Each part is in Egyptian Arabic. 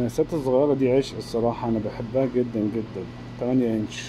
المقاسات الصغيرة دي عشق الصراحة أنا بحبها جدا جدا 8 إنش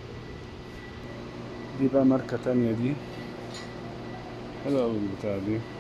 دي بقى ماركة تانية دي حلوة أوي البتاعة دي